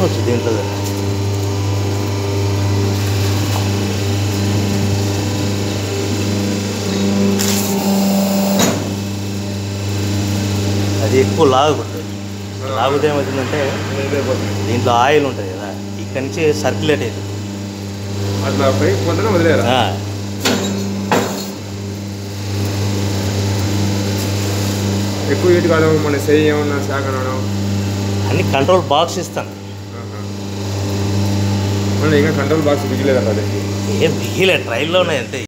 చూసుకోవచ్చు దీంట్లో అది ఎక్కువ లాగకూడదు లాగితే ఏమవుతుందంటే దీంట్లో ఆయిల్ ఉంటుంది కదా ఇక్కడి నుంచి సర్క్యులేట్ అవుతుంది అట్లా పైకి పొందన వదిలేరా ఆ, ఎక్కువ హీట్ కావడం మన చెయ్యి ఏమన్నా శాఖ అనడం అన్ని కంట్రోల్ బాక్స్ ఇస్తాను మళ్ళీ ఇంకా కంట్రోల్ బాక్స్ బిగిలేదా దానికి ఏం బిగిలే ట్రైల్లోనే అంతే